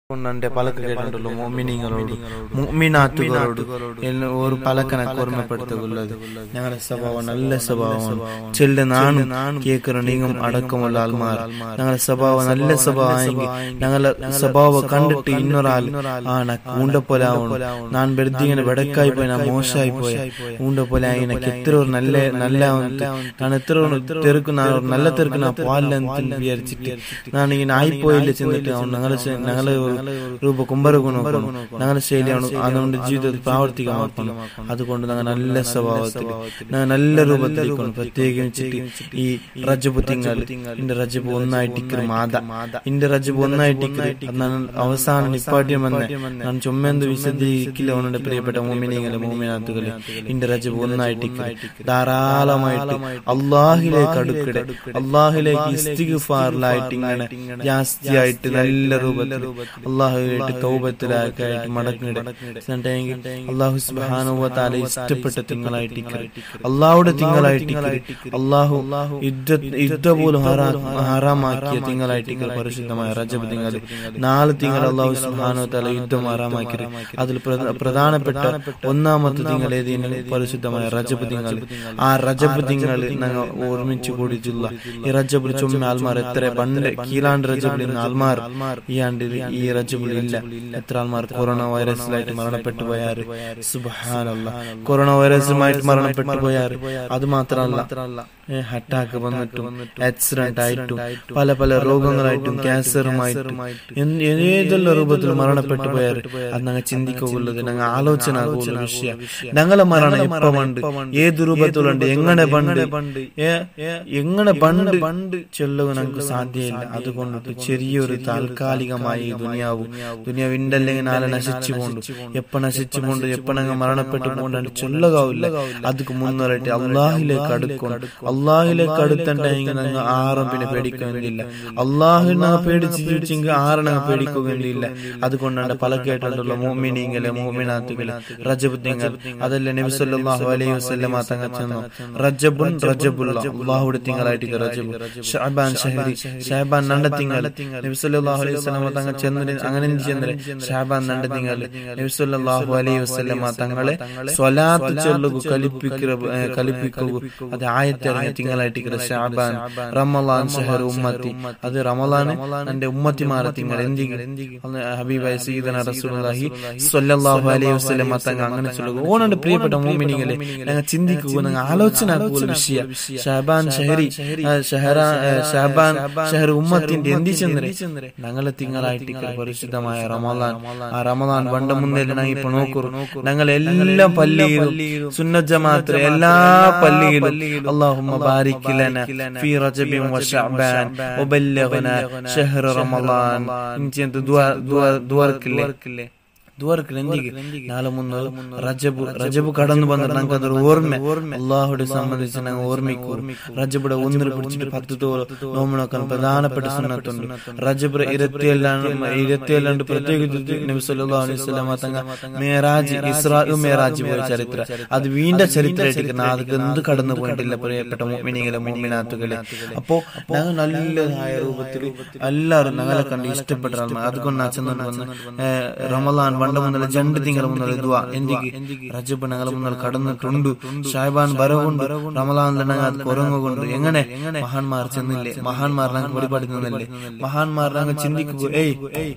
കൊണ്ടെ പലക്ക് കേട്ടിട്ടുള്ളൂ മോമിനിങ്ങളോട് മുഅ്മിനാത്തുകളോട് എല്ലാം ഒരു പലക്കണക്ക് ഓർമ്മപ്പെടുത്തുള്ളത് ഞങ്ങളുടെ സ്വഭാവം നല്ല സ്വഭാവമാണ് ചെല്ല് നാണു കേൾക്കുന്ന നീങ്ങും അടക്കമുള്ള ആൾമാർ ഞങ്ങളുടെ സ്വഭാവം നല്ല സ്വഭാവമെങ്കിൽ ഞങ്ങളുടെ സ്വഭാവം കണ്ടിട്ട് ഇന്നൊരാൾ ആ നക്ക് ഊണ്ട പോലെ ആവണം ഞാൻ വെറുതെ ഇങ്ങനെ വെടക്കായി പോയി ഞാൻ മോശമായി പോയ ഊണ്ട പോലെ ആയി എനിക്ക് എത്ര ഒരു നല്ല നല്ല ഞാൻ എത്ര ഒരു തെറുക്ക് ഞാൻ ഒരു നല്ല തെറുക്ക് ഞാൻ പാലിലെന്ന് വിചാരിച്ചിട്ട് ഞാൻ ഇങ്ങനെ ആയിപ്പോയില്ല ചെന്നിട്ട് അവൻ ഞങ്ങളെ ശ- ഞങ്ങളെ ഒരു രൂപ കുംഭരക്ക് നോക്കണം ഞങ്ങളുടെ ശൈലിയാണ് അതുകൊണ്ട് ജീവിതത്തിൽ പ്രാവർത്തികമാക്കണം അതുകൊണ്ട് ഞങ്ങൾ നല്ല സ്വഭാവത്തിൽ ഞങ്ങൾ നല്ല രൂപത്തിലേക്കാണ് പ്രത്യേകിച്ചിട്ട് ഈ റജബ് തിങ്കൾ ഇന്റെ റജബ് ഒന്നായിട്ടിക്കറ് മാത ഇന്റെ റജബ് ഒന്നായിട്ടിക്കറ് ഞാൻ അവസാനം നിപ്പാട്ടിയം വന്ന് ഞാൻ ചുമ്മെന്ത് വിശദീകരിക്കില്ല അവനുടെ പ്രിയപ്പെട്ട മോമിനികളെ മോമിനാത്തുകളെ ഇന്റെ റജബ് ഒന്നായിട്ടിക്കറ് ധാരാളമായിട്ട് അള്ളാഹിലേക്ക് അടുക്കിടെ അള്ളാഹിലേക്ക് ഇസ്തിഗ്ഫാറിലായിട്ട് ഇങ്ങനെ ജാസ്തിയായിട്ട് നല്ല രൂപത്തിൽ അള്ളാഹുമായിട്ട് തൗബത്തിലായിട്ട് മടങ്ങിടെ അള്ളാഹു സുബ്ഹാനഹു വ തആല ഇഷ്ടപ്പെട്ട തിങ്കളായിട്ട് അള്ളാഹുടെ തിങ്കളായിട്ട് അള്ളാഹു യുദ്ധ യുദ്ധ പോലും ഹറാ- ഹറാമാക്കിയ തിങ്കളായിട്ട് പരിശുദ്ധമായ റജബ് തിങ്കൾ നാല് തിങ്കൾ അള്ളാഹു സുബ്ഹാനഹു വ തആല യുദ്ധം ഹറാമാക്കി അതിൽ പ്രധ- പ്രധാനപ്പെട്ട ഒന്നാമത്തെ തിങ്കൾ ഏതെങ്കിലും പരിശുദ്ധമായ റജബ് തിങ്കൾ ആ റജബ് തിങ്കൾ ഞങ്ങൾ ഒരുമിച്ച് കൂടിയിട്ടുള്ള ഈ റജബിൽ ചുമ ആൽമാർ എത്ര പണ്ട് കീലാണ്ട് റജബിൽ ഇന്ന് ആൽമാർ ഈ ആണ്ടിൽ ഈ റജബിൽ ഇല്ല എത്ര ആൾമാർ കൊറോണ വൈറസിലായിട്ട് മരണപ്പെട്ടു പോയാറ് സുബാനല്ല കൊറോണ വൈറസുമായിട്ട് മരണപ്പെട്ടു പോയാറ് അത് മാത്രമല്ല അറ്റാക്ക് വന്നിട്ടും ആക്സിഡന്റ് ആയിട്ടും പല പല രോഗങ്ങളായിട്ടും ക്യാൻസറുമായിട്ടും എന്ത് ഏതെല്ലാം രൂപത്തിൽ മരണപ്പെട്ടു പോയാറ് അത് ഞങ്ങൾ ചിന്തിക്കുള്ളത് ഞങ്ങൾ ആലോചന ആകുള്ള വിഷയം ഞങ്ങളെ മരണം എപ്പ പണ്ട് ഏത് രൂപത്തിലുണ്ട് എങ്ങനെ പണ്ട് ഏ, എങ്ങനെ പണ്ട് പണ്ട് ചെല്ലുക നമുക്ക് സാധ്യമില്ല അതുകൊണ്ട് ചെറിയൊരു താൽക്കാലികമായി ഈ ദുനിയാവും ദുനിയാവിന്റെ അല്ലെങ്കിൽ നാളെ നശിച്ചു പോണ്ടു എപ്പ നശിച്ചു പോണ്ട് എപ്പ ഞങ്ങൾ മരണപ്പെട്ടു പോണ്ടാണ്ട് ചൊല്ലുകാവില്ല അതുക്ക് മുന്നോറായിട്ട് അള്ളാഹിലേക്ക് അടുക്കണം അള്ളാഹിലേക്ക് അടുത്തുണ്ടെങ്കിൽ ഞങ്ങൾ ആറും പിന്നെ പേടിക്കുന്നില്ല അള്ളാഹിനെ പേടിച്ച് ജീവിച്ചെങ്കിൽ ആറെണ്ണം പേടിക്കുകയില്ല അതുകൊണ്ടാണ് പല കേട്ടിട്ടുള്ള മോമിനിങ്ങളെ മോമിനാത്തുകളെ റജബ് തിങ്കൾ അതല്ല നബി സല്ലല്ലാഹു അലൈഹി വസല്ലമ തങ്ങൾ ചെന്നു റജബുൻ റജബുള്ള അള്ളാഹുടെ തിങ്കളായിട്ട് റജബ് ഷഅബാൻ ഷഹരി ഷഅബാൻ നണ്ട തിങ്കൾ നബി സല്ലല്ലാഹു അലൈഹി വസല്ലമ തങ്ങൾ ചെന്നു അങ്ങനെ ചെന്നരെ ഷഅബാൻ നണ്ട തിങ്കൾ നബി സല്ലല്ലാഹു അലൈഹി വസല്ലമ തങ്ങളെ സ്വലാത്ത് ചൊല്ലുക കലിപ്പിക്കുക കലിപ്പിക്കുക അത് ആയത്തിറങ്ങിയ തിങ്കളായിട്ട് ഷഅബാൻ റമളാൻ ഷഹർ ഉമ്മത്തി അത് റമളാൻ എന്റെ ഉമ്മത്തിമാരെ തിങ്കൾ എന്തെങ്കിലും ഹബീബായ സീദന റസൂലുള്ളാഹി സ്വല്ലല്ലാഹു അലൈഹി വസല്ലമ തങ്ങൾ അങ്ങനെ ചൊല്ലുക ഓണന്റെ പ്രിയപ്പെട്ട മോമിനികളെ ഞങ്ങൾ ചിന്തിക്കുക ഞങ്ങൾ ആലോചന ആക്കുക വിഷയ ഷഹബാൻ ഷഹരി ആ, ഷഹറ ആ, ഷഹബാൻ ഷഹർ ഉമ്മത്തിന്റെ എന്തി ചെന്നരെ ഞങ്ങളെ തിങ്കളായിട്ട് പരിശുദ്ധമായ റമളാൻ ആ റമളാൻ വണ്ട മുന്നേ ഞങ്ങൾ ഇപ്പൊ നോക്കൂ ഞങ്ങൾ എല്ലാ പള്ളിയിലും സുന്നത്ത് ജമാഅത്ത് എല്ലാ പള്ളിയിലും اللهم بارك لنا في رجب وشعبان وبلغنا شهر رمضان انت انت دعاء دعاء دعاء كله ദ്വാരക്കിൽ എന്തിക്ക് നാളെ മുന്ന് റജബ് റജബ് കടന്നു വന്നിട്ട് ഞങ്ങൾക്ക് അതൊരു ഓർമ്മ അള്ളാഹുടെ സംബന്ധിച്ച് ഞങ്ങൾ ഓർമ്മിക്കൂ റജബിടെ ഒന്നിൽ പിടിച്ചിട്ട് പത്ത് തോളം നോമിനൊക്കാൻ പ്രധാനപ്പെട്ട സുന്നത്തുണ്ട് റജബ് ഇരുപത്തിയേഴാണ് ഇരുപത്തിയേഴാണ്ട് പ്രത്യേകിച്ച് നബി സല്ലല്ലാഹു അലൈഹി വസല്ലമ തങ്ങൾ മേറാജ് ഇസ്രാഉ മേറാജ് പോയ ചരിത്രം അത് വീണ്ട ചരിത്രമായിട്ട് അത് എന്ത് കടന്നു പോയിട്ടില്ല പ്രിയപ്പെട്ട മോമിനികളെ മോമിനാത്തുകളെ അപ്പോ ഞങ്ങൾ നല്ലതായ രൂപത്തിൽ എല്ലാവരും ഞങ്ങളെ കണ്ട് ഇഷ്ടപ്പെട്ട ആൾമാർ അതുകൊണ്ട് അച്ഛൻ വന്ന് ഏഹ്, റമദാൻ വണ്ട മുതൽ രണ്ട് തിങ്കൾ മുതൽ ദുആ എന്തിക്ക് റജബ് ഞങ്ങൾ മുതൽ കടന്നിട്ടുണ്ട് ഷാബാൻ വരവുണ്ട് റമദാനിൽ ഞങ്ങൾ അത് കുറങ്ങുകൊണ്ട് എങ്ങനെ മഹാന്മാർ ചെന്നില്ലേ മഹാന്മാർ ഞങ്ങൾക്ക് പരിപാടി നിന്നില്ലേ മഹാന്മാർ ഞങ്ങൾ ചിന്തിക്കുക ഏയ്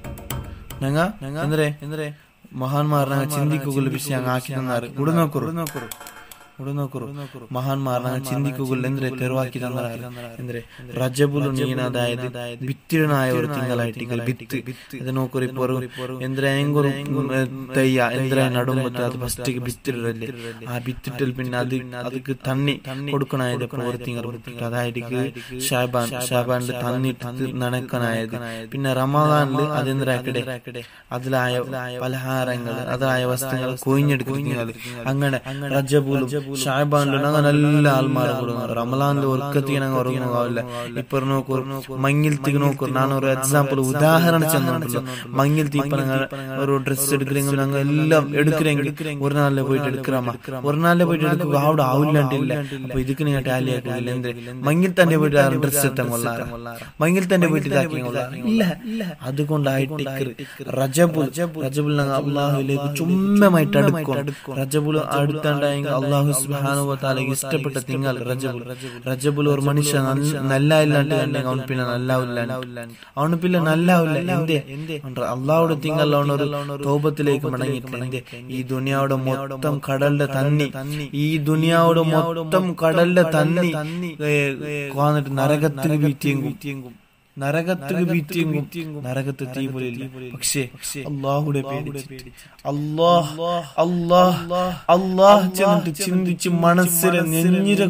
ഞങ്ങ എന്തരേ എന്തരേ മഹാന്മാർ ഞങ്ങൾ ചിന്തിക്കുക വിഷയം അങ്ങ് ആക്കി തന്നാറ് ഇവിടെ നോക്കൂ ഇവിടെ നോക്കൂ മഹാന്മാർ ഞങ്ങൾ ചിന്തിക്കുക എന്തിരെ തെരുവാക്കി തന്നാറ് എന്തിരെ റജബുലു നീന അതായത് ഭിത്തിരനായ ഒരു തിങ്കളായിട്ട് ഭിത്ത് ഇത് നോക്കൂ ഇപ്പൊ ഒരു എന്തിര എങ്കൊരു തയ്യ എന്തിര നടുമ്പത്ത് അത് ഫസ്റ്റ് ഭിത്തിരല്ലേ ആ ഭിത്തിട്ടിൽ പിന്നെ അത് അതിക്ക് തണ്ണി കൊടുക്കണായത് ഇപ്പൊ ഒരു തിങ്കൾ വിട്ടിട്ട് അതായത് ഷാബാൻ ഷാബാനിൽ തന്നിട്ട് നനക്കനായത് പിന്നെ റമദാനില് അതെന്തിരാക്കടെ അതിലായ പലഹാരങ്ങൾ അതായ വസ്തുക്കൾ കൊയിഞ്ഞെടുക്കുന്നത് അങ്ങനെ റജബുലും ഷാബാനിലും ഞങ്ങൾ നല്ല ആൾമാരെ കൊടുക്കും റമലാനിൽ ഒർക്കത്തി ഞങ്ങൾ ഉറങ്ങുകയില്ല ഇപ്പൊ നോക്കൂ മങ്ങിൽത്തിക്ക് നോക്കൂ ഞാൻ ഒരു എക്സാമ്പിൾ ഉദാഹരണം ചെന്നുണ്ടല്ലോ മങ്ങിൽത്തി ഇപ്പൊ ഞങ്ങൾ ഒരു ഡ്രസ് എടുക്കലെങ്കിൽ ഞങ്ങൾ എല്ലാം എടുക്കലെങ്കിൽ ഒരു നാളിലെ പോയിട്ട് എടുക്കാമ ഒരു നാളിലെ പോയിട്ട് എടുക്കുക അവിടെ ആവില്ലാണ്ടില്ല അപ്പൊ ഇതിക്ക് നിങ്ങൾ ടാലി ആക്കില്ല എന്ത് മങ്ങിൽ തന്നെ പോയിട്ട് ആ ഡ്രസ് എത്താൻ കൊള്ളാറ് മങ്ങിൽ തന്നെ പോയിട്ട് ഇതാക്കി കൊള്ളാറ് ഇല്ല അതുകൊണ്ടായിട്ട് റജബുൽ റജബുൽ ഞങ്ങൾ അള്ളാഹുലേക്ക് ചുമ്മമായിട്ട് അടുക്കും റജബുൽ അടുത്തുണ്ടായെങ്കിൽ അള്ളാഹു സുബ്ഹാനഹു താലയ്ക്ക് ഇഷ്ടപ്പെട്ട തിങ്കൾ റജബുൽ റജബുൽ ഒരു മനുഷ്യ നല്ല ഇല്ലാണ്ട് കണ്ടെങ്കിൽ അവൻ പിന്നെ നല്ലാവില്ല അവന് പിന്നെ നല്ലാവില്ല എന്തേ അള്ളാഹുടെ തിങ്കൾ അവനൊരു തോപത്തിലേക്ക് മടങ്ങിയിട്ട് എന്തേ ഈ ദുനിയാവുടെ മൊത്തം കടലിന്റെ തന്നി ഈ ദുനിയാവുടെ മൊത്തം കടലിന്റെ തന്നി വന്നിട്ട് നരകത്തിന് വീറ്റിയെങ്കും നരകത്തിന് വീറ്റിയെങ്കും നരകത്ത് തീ പോലില്ല പക്ഷേ അള്ളാഹുടെ പേടിച്ചിട്ട് അള്ളാഹ് അള്ളാഹ് അള്ളാഹ് ചെന്നിട്ട് ചിന്തിച്ച് മനസ്സിലെ നെഞ്ഞിര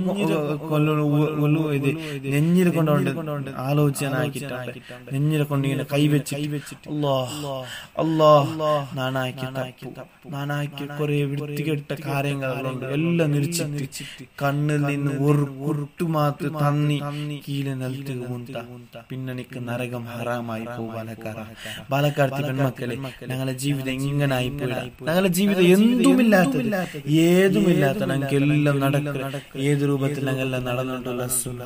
കൊല്ലു ഇത് നെഞ്ഞിര കൊണ്ടുകൊണ്ട് ആലോചനാക്കിയിട്ടുണ്ട് നെഞ്ഞിര കൊണ്ട് ഇങ്ങനെ കൈവച്ച് അള്ളാഹ് അള്ളാഹ് നാനാക്കി നാനാക്കി കുറെ വൃത്തികെട്ട കാര്യങ്ങളുണ്ട് എല്ലാം നിരിച്ചിട്ട് കണ്ണിൽ നിന്ന് ഒരു കുരുട്ടു മാത്ത് തന്നി കീഴെ നിലത്ത് മുണ്ട പിന്നെ എനിക്ക് നരകം ഹറാമായി പോകും ബാലക്കാര ബാലക്കാരത്തി പെൺമക്കളെ ഞങ്ങളുടെ ജീവിതം ഇങ്ങനെ ആയിപ്പോയി ഞങ്ങളുടെ ജീവിതം എന്തുമില്ലാത്ത ഏതുമില്ലാത്ത ഞങ്ങൾക്ക് എല്ലാം നടക്കുക ഏത് രൂപത്തിൽ ഞങ്ങളെല്ലാം നടന്നുകൊണ്ടുള്ള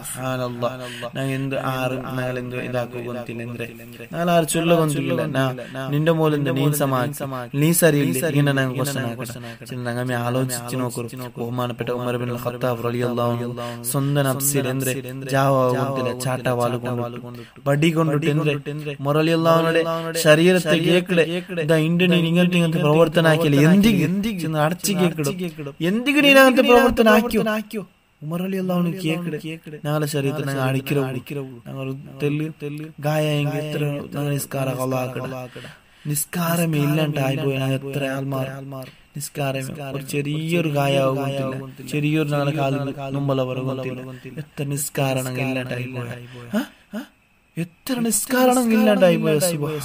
ഞങ്ങൾ എന്ത് ആറ് ഞങ്ങൾ എന്ത് ഇതാക്കുന്നില്ല എന്ത് ഞങ്ങൾ ആറ് ചൊല്ലുകൊന്നില്ല നിന്റെ മൂലം നീ സമാജം നീ സരിയില്ല ഇങ്ങനെ ഞങ്ങൾ ക്വസ്റ്റൻ ആക്കട്ടെ ഞങ്ങൾ ആലോചിച്ച് നോക്കൂ ബഹുമാനപ്പെട്ട ഉമർ ബിൻ ഖത്താബ് റളിയല്ലാഹു സ്വന്തം അബ്സിൽ എന്ത് ജാവാകുന്നില്ല ചാട്ടവാല് കൊണ്ടു ബടി കൊണ്ടിട്ട് എന്ത് മുറളിയല്ലാഹുവിനുടെ ശരീരത്തെ കേക്കിടെ ഇതാ ഇന്ത്യൻ ഇങ്ങനത്തെ ഇങ്ങനത്തെ പ്രവർത്തനം ആക്കിയില്ല എന്തിക്ക് എന്തിക്ക് അടച്ചു കേക്കിടും എന്തിക്ക് നീ അങ്ങനത്തെ പ്രവർത്തനം ആക്കിയോ ഉമറലി അള്ളാഹുന് കേക്കിട് ഞങ്ങളുടെ ശരീരത്തിൽ ഞങ്ങൾ അടിക്കിറ അടിക്കിറ ഞങ്ങൾ തെല്ല് തെല്ല് ഗായെങ്കിൽ എത്ര ഞങ്ങൾ നിസ്കാര കൊള്ളാക്കട നിസ്കാരമേ ഇല്ലാണ്ടായി പോയി ഞങ്ങൾ എത്ര ആൾമാർ നിസ്കാരം ഒരു ചെറിയൊരു ഗായാവുകത്തില്ല ചെറിയൊരു ഞങ്ങളുടെ കാലിൽ മുമ്പല പറയുകത്തില്ല എത്ര നിസ്കാരണം ഇല്ലാണ്ടായി പോയ എത്ര നിസ്കാരണം ഇല്ലാണ്ടായി പോയ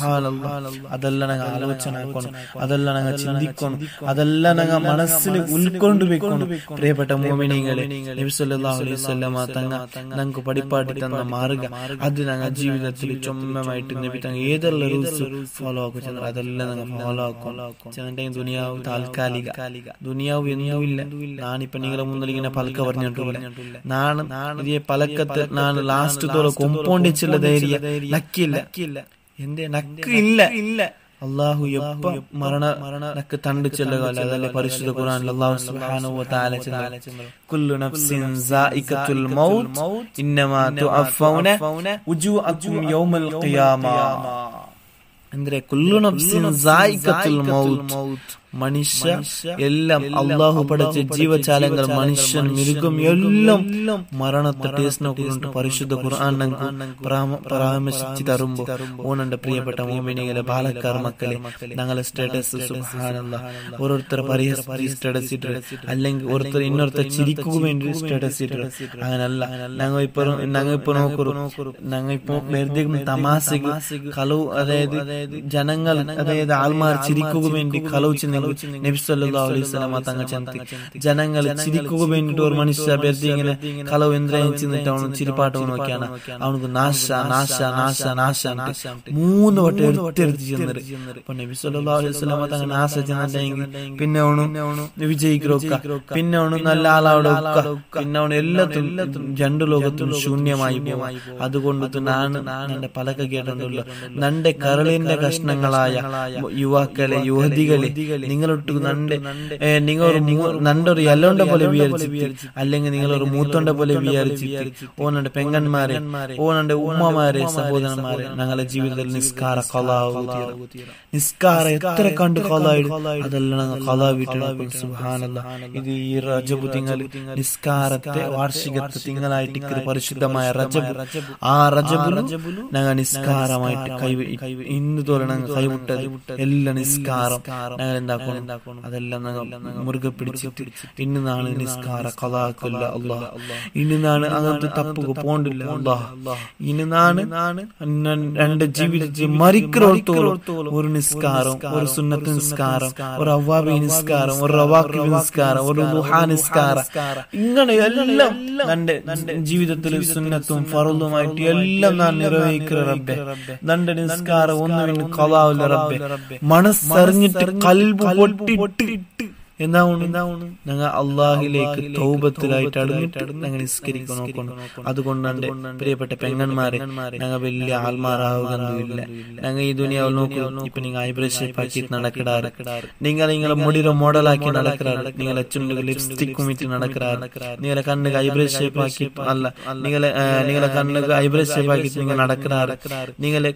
അതെല്ലാം ഞങ്ങൾ ആലോചന ആക്കണം അതെല്ലാം ഞങ്ങൾ ചിന്തിക്കണം അതെല്ലാം ഞങ്ങൾ മനസ്സിൽ ഉൾക്കൊണ്ട് വെക്കണം പ്രിയപ്പെട്ട മോമിനിങ്ങളെ നബിസ്വല്ലാഹുലമ തങ്ങ ഞങ്ങൾക്ക് പടിപ്പാട്ടി തന്ന മാർഗ അത് ഞങ്ങൾ ജീവിതത്തിൽ ചുമ്മമായിട്ട് നബി തങ്ങ ഏതെല്ലാം റൂൾസ് ഫോളോ ആക്കും ചെന്നാൽ അതെല്ലാം ഞങ്ങൾ ഫോളോ ആക്കും ചെന്നിട്ടെങ്കിൽ ദുനിയാവ് താൽക്കാലിക ദുനിയാവ് എന്തുമില്ല നാണിപ്പോ നിങ്ങളെ മുന്നിൽ ഇങ്ങനെ പലക്ക പറഞ്ഞിട്ടില്ല നാണ് ഇതേ പലക്കത്ത് നാണ് ലാസ്റ്റ് തോളം കൊമ്പോണ്ടിച്ചുള്ള ധൈര്യ നക്കില്ല എന്തേ നക്ക് ഇല്ല ഇല്ല അള്ളാഹു എപ്പ മരണ മരണ നക്ക് തണ്ട് ചെല്ലുക അതല്ലേ പരിശുദ്ധ ഖുർആൻ അള്ളാഹു സുബ്ഹാനഹു വ തആല ചെല്ലുക കുല്ലു നഫ്സിൻ സായിഖത്തുൽ മൗത്ത് ഇന്നമാ തുഅഫൗന ഉജൂഅക്കും യൗമൽ ഖിയാമ ಅಂದ್ರೆ ಕುಲ್ಲು ನಫ್ಸಿನ್ ಜಾಯಿಕത്തുൽ മൗത്ത് മനുഷ്യ എല്ലാം അള്ളാഹു പഠിച്ച ജീവജാലങ്ങൾ മനുഷ്യൻ മൃഗം എല്ലാം മരണത്തെ ടേസ്റ്റ് നോക്കിക്കൊണ്ട് പരിശുദ്ധ ഖുർആൻ പരാമർശിച്ച് തരുമ്പോ ഓണന്റെ പ്രിയപ്പെട്ട മോമിനികളെ ബാലക്കാർ മക്കളെ ഞങ്ങളെ സ്റ്റാറ്റസ് സുഹാനല്ല ഓരോരുത്തർ പരിഹരി സ്റ്റാറ്റസ് ഇട്ട് അല്ലെങ്കിൽ ഓരോരുത്തർ ഇന്നൊരുത്തർ ചിരിക്കുക വേണ്ടി സ്റ്റാറ്റസ് ഇട്ട് അങ്ങനല്ല ഞങ്ങൾ ഇപ്പൊ ഞങ്ങൾ ഇപ്പൊ നോക്കൂ ഞങ്ങൾ ഇപ്പൊ വെറുതെ തമാശക്ക് കളവ് അതായത് ജനങ്ങൾ അതായത് ആൾമാർ ചിരിക്കുക വേണ്ടി കളവ് ചിന്ത നബിസ്വല്ലാ അലൈഹി സ്വലാമ തങ്ങൾ ചെന്തി ജനങ്ങൾ ചിരിക്കുക വേണ്ടിട്ട് ഒരു മനുഷ്യ വെറുതെ ഇങ്ങനെ കളവ് എന്തിനായും ചെന്നിട്ട് അവന് ചിരിപ്പാട്ട് നോക്കിയാണ് അവനക്ക് നാശ നാശ നാശ നാശ മൂന്ന് വട്ടം എടുത്തെടുത്ത് ചെന്നത് അപ്പൊ നബിസ്വല്ലാ അലൈഹി സ്വലാമ തങ്ങൾ നാശ ചെന്നിട്ടെങ്കിൽ പിന്നെ അവണ് വിജയിக்கிறൊക്കെ പിന്നെ അവണ് നല്ല ആളവിടെ പിന്നെ അവന് എല്ലാത്തും രണ്ടു ലോകത്തും ശൂന്യമായി പോകും അതുകൊണ്ട് ഞാൻ എന്റെ പലക കേട്ടിട്ടുണ്ടല്ലോ നന്റെ കരളിന്റെ കഷ്ണങ്ങളായ യുവാക്കളെ യുവതികളെ നിങ്ങളൊട്ട് നണ്ട് നിങ്ങൾ ഒരു നണ്ടൊരു എല്ലോണ്ട പോലെ വിചാരിച്ചിട്ട് അല്ലെങ്കിൽ നിങ്ങൾ ഒരു മൂത്തൊണ്ട പോലെ വിചാരിച്ചിട്ട് ഓനണ്ട് പെങ്ങന്മാരെ ഓനണ്ട് ഉമ്മമാരെ സഹോദരന്മാരെ ഞങ്ങളുടെ ജീവിതത്തിൽ നിസ്കാര കലാവു നിസ്കാര എത്ര കണ്ട് കലായി അതെല്ലാം ഞങ്ങൾ കലാവിട്ട് സുഹാനല്ല ഇത് ഈ റജബു തിങ്കൾ നിസ്കാരത്തെ വാർഷികത്തെ തിങ്കളായിട്ട് പരിശുദ്ധമായ റജബ് ആ റജബുലും ഞങ്ങൾ നിസ്കാരമായിട്ട് കൈ ഇന്ന് തോലെ ഞങ്ങൾ കൈവിട്ടത് എല്ലാം നിസ്കാരം ഞങ്ങൾ എന്താ എന്താക്കണം അതെല്ലാം ഞങ്ങൾ മുറുകെ പിടിച്ചിട്ട് ഇന്ന് നാണ് നിസ്കാര കഥാക്കില്ല അള്ളാഹ് ഇന്ന് നാണ് അങ്ങനത്തെ തപ്പുക പോണ്ടില്ല അള്ളാഹ് ഇന്ന് നാണ് രണ്ട് ജീവിതത്തിൽ മരിക്കുന്നോടത്തോളം ഒരു നിസ്കാരം ഒരു സുന്നത്ത് നിസ്കാരം ഒരു അവ്വാബി നിസ്കാരം ഒരു റവാക്കി നിസ്കാരം ഒരു ലുഹാ നിസ്കാരം ഇങ്ങനെ എല്ലാം എന്റെ ജീവിതത്തിൽ സുന്നത്തും ഫറുതുമായിട്ട് എല്ലാം ഞാൻ നിർവഹിക്കുന്ന റബ്ബെ നന്റെ നിസ്കാരം ഒന്നും കലാവില്ല റബ്ബെ മനസ്സറിഞ്ഞിട്ട് കൽബ് പൊട്ടിട്ട് എന്താവുന്നു എന്താവുന്നു ഞങ്ങൾ അള്ളാഹിലേക്ക് തൗബത്തിലായിട്ട് അടങ്ങിട്ട് ഞങ്ങൾ നിസ്കരിക്കാൻ നോക്കണം അതുകൊണ്ടാണ് പ്രിയപ്പെട്ട പെങ്ങന്മാരെ ഞങ്ങൾ വലിയ ആത്മാരാവുകയൊന്നുമില്ല ഞങ്ങൾ ഈ ദുനിയാവിൽ നോക്കും ഇപ്പൊ നിങ്ങൾ ഐബ്രഷ് ഷേപ്പ് ആക്കിയിട്ട് നടക്കിടാറ് നിങ്ങൾ നിങ്ങളെ മുടിയുടെ മോഡലാക്കി നടക്കാറ് നിങ്ങളെ ചുണ്ടുകൾ ലിപ്സ്റ്റിക്കും ഇട്ട് നടക്കാറ് നിങ്ങളെ കണ്ണുകൾ ഐബ്രഷ് ഷേപ്പ് ആക്കി അല്ല നിങ്ങളെ നിങ്ങളെ കണ്ണുകൾ ഐബ്രഷ് ഷേപ്പ് ആക്കിയിട്ട് നിങ്ങൾ നടക്കാറ് നിങ്ങളെ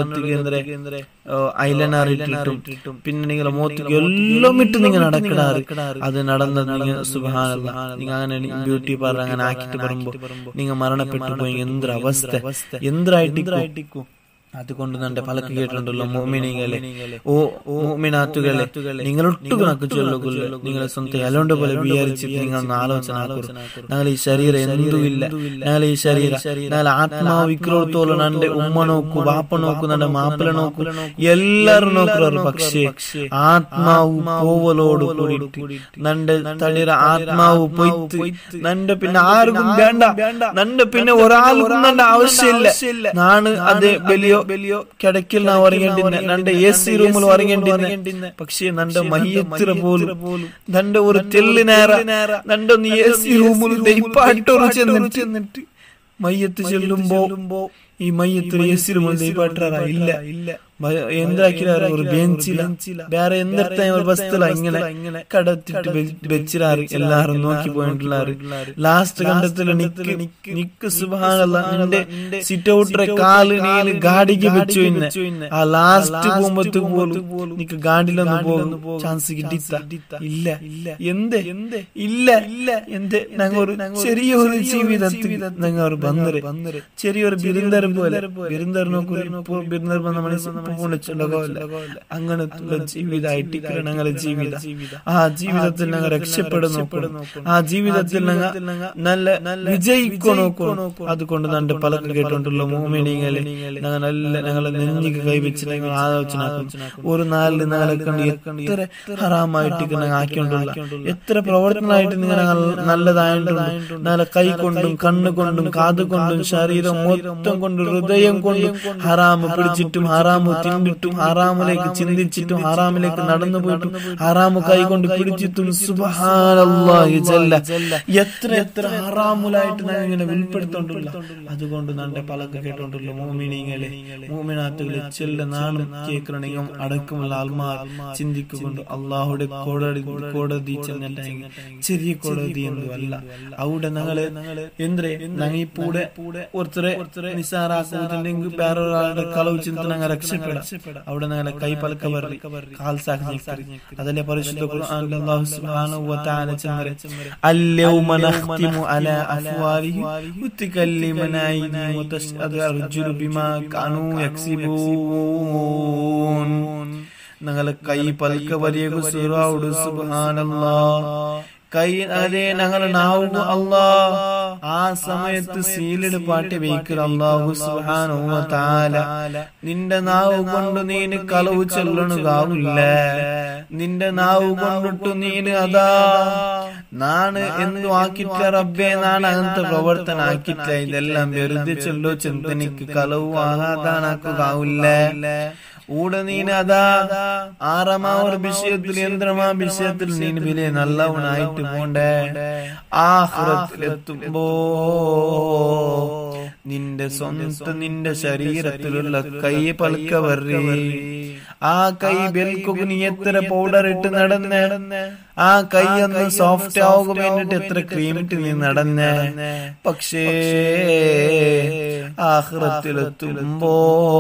കണ്ണുകൾ ഐലൈനർ ഇട്ടിട്ടും പിന്നെ നിങ്ങളെ മുഖത്തേക്ക് എല്ലാം ഇട്ട് നിങ്ങൾ നടക്കിടാറ് അത് നടന്നത് നിങ്ങൾ സുബാനല്ല നിങ്ങൾ അങ്ങനെ ബ്യൂട്ടി പാർലർ അങ്ങനെ ആക്കിട്ട് പറയുമ്പോ നിങ്ങൾ മരണപ്പെട്ടു പോയി എന്തൊരു അവസ്ഥ എന്തൊരായിട്ടിക്കും അതുകൊണ്ട് തന്റെ പലക്ക് കേട്ടിട്ടുണ്ടല്ലോ മോമിനികളെ ഓ മോമിനാത്തുകളെ നിങ്ങൾ ഒട്ടും കണക്ക് ചൊല്ലുകൊള്ളു നിങ്ങളെ സ്വന്തം അലോണ്ട് പോലെ വിചാരിച്ചിട്ട് നിങ്ങൾ ഒന്ന് ആലോചന ഞങ്ങൾ ഈ ശരീരം എന്തുമില്ല ഞങ്ങൾ ഈ ശരീരം ഞങ്ങൾ ആത്മാവ് വിക്രോത്തോളം നന്റെ ഉമ്മ നോക്കൂ ബാപ്പ നോക്കൂ നന്റെ മാപ്പിള നോക്കൂ എല്ലാരും നോക്കുறாரு പക്ഷേ ആത്മാവ് പോവലോട് കൂടിയിട്ട് നന്റെ തളിര ആത്മാവ് പൊയ്ത്ത് നന്റെ പിന്നെ ആർക്കും വേണ്ട നന്റെ പിന്നെ ഒരാൾക്കും നന്റെ ആവശ്യമില്ല നാണ് അത് വലിയ വലിയോ കിടക്കിൽ നാ ഉറങ്ങേണ്ടിന്നെ നന്റെ എ സി റൂമിൽ ഉറങ്ങേണ്ടിന്നെ പക്ഷേ നന്റെ മയ്യത്തിര പോലും നന്റെ ഒരു തെല്ല് നേര നന്റെ ഒന്ന് എ സി റൂമിൽ ദൈപ്പാട്ടൊരു ചെന്നിട്ട് മയ്യത്ത് ചെല്ലുമ്പോ ഈ മയ്യത്തിൽ എ സി റൂമിൽ ദൈപ്പാട്ടാറാ ഇല്ല ഇല്ല എന്താക്കിലാറ് ഒരു ബെഞ്ചില വേറെ എന്തെടുത്ത ഒരു ബസ്തില ഇങ്ങനെ കടത്തിട്ട് വെച്ചിരാറ് എല്ലാരും നോക്കി പോയിട്ടുള്ളാറ് ലാസ്റ്റ് കണ്ടത്തില് നിക്ക് നിക്ക് സുബാനല്ല നിന്റെ സിറ്റ് ഔട്ടറെ കാല് നീല് ഗാഡിക്ക് വെച്ചു ഇന്നെ ആ ലാസ്റ്റ് പോകുമ്പത്ത് പോലും നിക്ക് ഗാഡിലൊന്നും പോകുന്നു ചാൻസ് കിട്ടിത്ത ഇല്ല എന്ത് ഇല്ല ഇല്ല എന്ത് ഞങ്ങൾ ഒരു ചെറിയൊരു ജീവിതത്തിൽ ഞങ്ങൾ ഒരു ബന്ധര് ചെറിയൊരു ബിരുന്ദർ പോലെ ബിരുന്ദർ നോക്കൂ ബിരുന്ദർ നമ്മൾ അങ്ങനത്തെ ജീവിതമായിട്ട് ഞങ്ങളെ ജീവിതം ആ ജീവിതത്തിൽ ഞങ്ങൾ രക്ഷപ്പെടും നോക്കണം ആ ജീവിതത്തിൽ ഞങ്ങൾ നല്ല വിജയിക്കോ നോക്കണം അതുകൊണ്ട് നന്റെ പലക്ക് കേട്ടോണ്ടുള്ള മോമിനിങ്ങളെ ഞങ്ങൾ നല്ല ഞങ്ങളെ നെഞ്ഞിക്ക് കൈവച്ച് ഞങ്ങൾ ആലോചന ഒരു നാലിൽ ഞങ്ങളെ കണ്ട് എത്ര ഹറാമായിട്ട് ഞങ്ങൾ ആക്കിക്കൊണ്ടുള്ള എത്ര പ്രവർത്തനമായിട്ട് നിങ്ങൾ ഞങ്ങൾ നല്ലതായിട്ടുണ്ട് ഞങ്ങളെ കൈ കൊണ്ടും കണ്ണു കൊണ്ടും കാത് കൊണ്ടും ശരീരം മൊത്തം കൊണ്ടും ഹൃദയം കൊണ്ടും ഹറാമ് പിടിച്ചിട്ടും ഹറാമ് തിന്നിട്ടും ഹറാമിലേക്ക് ചിന്തിച്ചിട്ടും ഹറാമിലേക്ക് നടന്നു പോയിട്ടും ഹറാമ് കൈകൊണ്ട് പിടിച്ചിട്ടും സുബഹാനല്ലാഹി ജല്ല എത്ര എത്ര ഹറാമുലായിട്ട് ഞാൻ ഇങ്ങനെ വെളിപ്പെടുത്തോണ്ടുള്ള അതുകൊണ്ട് നന്റെ പലക്ക് കേട്ടോണ്ടുള്ള മോമിനിങ്ങളെ മോമിനാത്തുകളെ ചെല്ല നാളും കേൾക്കണമെങ്കിൽ അടക്കമുള്ള ആത്മാർ ചിന്തിക്കുകൊണ്ട് അള്ളാഹുടെ കോടതി കോടതി ചെന്നിട്ടുണ്ടെങ്കിൽ ചെറിയ കോടതി എന്നും അല്ല അവിടെ ഞങ്ങള് എന്തേ ഞങ്ങൾ കൂടെ ഒരുത്തരെ നിസാറാക്കുന്നുണ്ടെങ്കിൽ വേറൊരാളുടെ കളവ് ചിന്ത ഞങ്ങൾ രക്ഷപ്പെടാം അവിടെ ഞങ്ങളെ കൈ പലക്ക പറലി കാൽ സാക്ഷി അതല്ലേ പരിശുദ്ധ ഖുർആനിൽ അല്ലാഹു സുബ്ഹാനഹു വ തആല ചെന്നരെ അൽയൗമ നഖ്തിമു അലാ അഫ്വാഹിഹിം വതുകല്ലിമുന അയ്ദിഹിം വതശ്ഹദു അർജുലു ബിമാ കാനൂ യക്സിബൂൻ ഞങ്ങളെ കൈ പലക്ക വരിയകു സുറാവുడు സുബ്ഹാനല്ലാഹ് കൈ അതെ ഞങ്ങൾ നാവുക അല്ലാ ആ സമയത്ത് സീലിട് പാട്ടി വയ്ക്കുക അള്ളാഹു സുഹാനോ താല നിന്റെ നാവ് കൊണ്ട് നീന് കളവ് ചെല്ലണതാവില്ല നിന്റെ നാവ് കൊണ്ടിട്ട് നീന് അതാ നാണ് എന്തു ആക്കിട്ട റബ്ബേ നാണ് അങ്ങനത്തെ പ്രവർത്തനം ആക്കിട്ട ഇതെല്ലാം വെറുതെ ചെല്ലോ ചിന്തനിക്ക് കളവ് ആഹാതാനാക്കുകയാവില്ല ഊടെ നീന് അതാ ആറാമാ ഒരു വിഷയത്തിൽ യന്ത്രമാ വിഷയത്തിൽ നീന് വലിയ നല്ലവനായിട്ട് പോണ്ടേ ആഹ്റത്തിലെത്തുമ്പോ നിന്റെ സ്വന്തം നിന്റെ ശരീരത്തിലുള്ള കൈ പൽക്ക വറി ആ കൈ ബെൽക്കൊക്കെ നീ എത്ര പൗഡർ ഇട്ട് നടന്ന് ആ കൈ ഒന്ന് സോഫ്റ്റ് ആവുക വേണ്ടിട്ട് എത്ര ക്രീം ഇട്ട് നീ നടന്ന് പക്ഷേ ആഹ്റത്തിലെത്തുമ്പോ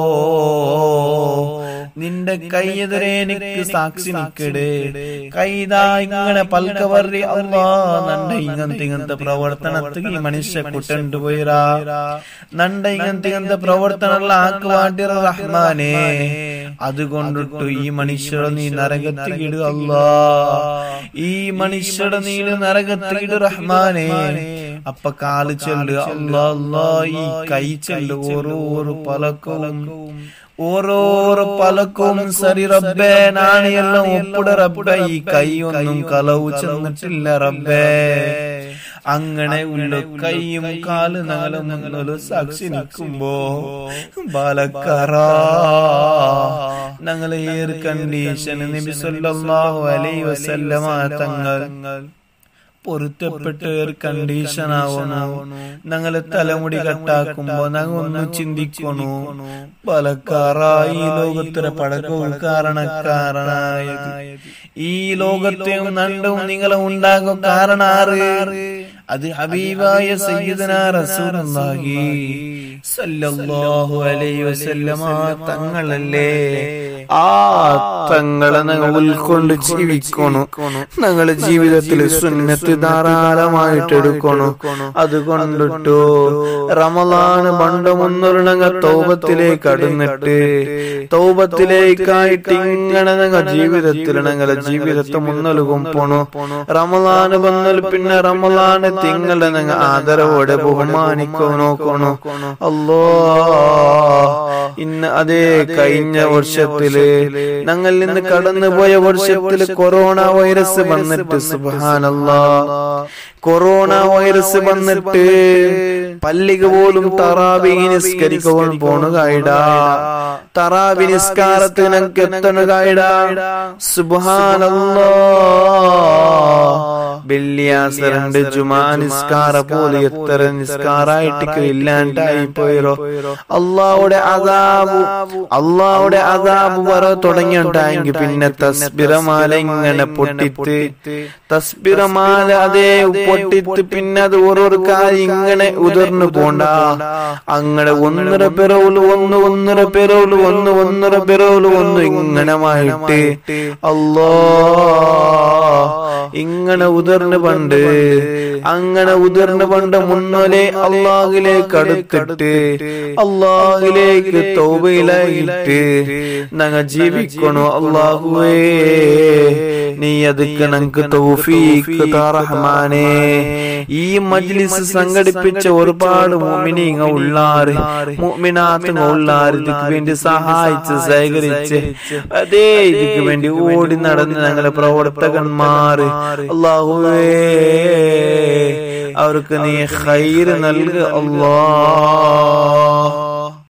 നിന്റെ കൈയെതിരെ എനിക്ക് സാക്ഷി നിക്കടേ കൈതാ ഇങ്ങനെ പൽക്ക വറി അല്ലാ നണ്ട ഇങ്ങനത്തെ ഇങ്ങനത്തെ പ്രവർത്തനത്തിൽ ഈ മനുഷ്യ കുട്ടണ്ടു പോയിരാ നണ്ട ഇങ്ങനത്തെ ഇങ്ങനത്തെ പ്രവർത്തനമുള്ള ആക്ക് വാണ്ടിറ റഹ്മാനെ അതുകൊണ്ടിട്ട് ഈ മനുഷ്യരെ നീ നരകത്തിക്കിട് അല്ലാ ഈ മനുഷ്യരെ നീ നരകത്തിക്കിട് റഹ്മാനെ അപ്പ കാല് ചെല്ല് അല്ലാ അല്ലാ ഈ കൈ ചെല്ല് ഓരോരോ പലക്കവും ഓരോരോ പലക്കും സരി റബ്ബേ നാണിയെല്ലാം ഒപ്പിട റബ്ബേ ഈ കൈ ഒന്നും കളവ് ചെന്നിട്ടില്ല റബ്ബേ അങ്ങനെ ഉള്ള കൈയും കാല് നഗലും നഗലും സാക്ഷി നിൽക്കുമ്പോ ബാലക്കാറ ഞങ്ങളെ ഏർ കണ്ടീഷൻ നബി സല്ലല്ലാഹു അലൈഹി വസല്ലമ തങ്ങൾ പൊരുത്തപ്പെട്ട ഒരു കണ്ടീഷൻ ആവണോ ഞങ്ങളെ തലമുടി കട്ടാക്കുമ്പോ ഞങ്ങൾ ഒന്ന് ചിന്തിക്കണു പലക്കാറായി ഈ ലോകത്തിലെ പടക്കവും കാരണക്കാരനായത് ഈ ലോകത്തെയും നണ്ടും നിങ്ങളെ ഉണ്ടാകും കാരണാറ് അത് ഹബീബായ സയ്യിദന റസൂലുള്ളാഹി സല്ലല്ലാഹു അലൈഹി വസല്ലമ തങ്ങളല്ലേ ആ തങ്ങളെ ഞങ്ങൾ ഉൾക്കൊണ്ട് ജീവിക്കണു ഞങ്ങളെ ജീവിതത്തിൽ സുന്നത്ത് ധാരാളമായിട്ട് എടുക്കണു അതുകൊണ്ടിട്ടോ റമലാന് പണ്ട് മുന്നൊരുണങ്ങ തൗബത്തിലേക്ക് കടന്നിട്ട് തൗബത്തിലേക്കായിട്ട് ഇങ്ങനെ ഞങ്ങൾ ജീവിതത്തിൽ ഞങ്ങളെ ജീവിതത്തെ മുന്നൊലുകും പോണു റമലാന് വന്നാൽ പിന്നെ റമലാന് തിങ്ങളെ ഞങ്ങൾ ആദരവോടെ ബഹുമാനിക്കോ നോക്കണു അല്ലോ ഇന്ന് അതേ കഴിഞ്ഞ വർഷത്തില് ഞങ്ങൾ നിന്ന് കടന്നുപോയ വർഷത്തില് കൊറോണ വൈറസ് വന്നിട്ട് സുബാനല്ലാ കൊറോണ വൈറസ് വന്നിട്ട് പല്ലിക പോലും തറാവി നിസ്കരിക്കുവാൻ പോണുകായിടാ തറാവി നിസ്കാരത്തിന് ഞങ്ങൾക്ക് എത്തണുകായിടാ സുബാനല്ലാ വെള്ളിയാഴ്ച രണ്ട് ജുമാ നിസ്കാര പോലെ എത്ര നിസ്കാരായിട്ട് ഇല്ലാണ്ടായി പോയരോ അള്ളാവിടെ അതാബു അള്ളാവിടെ അതാബ് വര തുടങ്ങിയുണ്ടായെങ്കിൽ പിന്നെ തസ്ബിറമാല ഇങ്ങനെ പൊട്ടിത്ത് തസ്ബിറമാല അതേ പൊട്ടിത്ത് പിന്നെ അത് ഓരോരോ കാര്യം ഇങ്ങനെ ഉതിർന്നു പോണ്ട അങ്ങനെ ഒന്നര പെറോല് ഒന്ന് ഒന്നര പെറോല് ഒന്ന് ഒന്നര പെറോല് ഒന്ന് ഇങ്ങനമായിട്ട് അല്ലോ ഇങ്ങനെ ഉതിർന്ന് പണ്ട് അങ്ങനെ ഉതിർന്ന് പണ്ട് മുന്നോലെ അള്ളാഹിലേക്ക് അടുത്തിട്ട് അള്ളാഹിലേക്ക് തൗബയിലായിട്ട് ഞങ്ങൾ ജീവിക്കണു അള്ളാഹുവേ നീ അതൊക്കെ ഞങ്ങൾക്ക് തൗഫീഖ് താ റഹ്മാനേ ഈ മജ്ലിസ് സംഘടിപ്പിച്ച ഒരുപാട് മുഅ്മിനീങ്ങ ഉള്ളാറ് മുഅ്മിനാത്തുങ്ങ ഉള്ളാറ് ഇതിക്ക് വേണ്ടി സഹായിച്ച് ശേഖരിച്ച് അതേ ഇതിക്ക് വേണ്ടി ഓടി നടന്ന് ഞങ്ങളെ പ്രവർത്തകന്മാർ അള്ളാഹുവേ അവർക്ക് നീ ഖൈർ നൽകുക അല്ലാ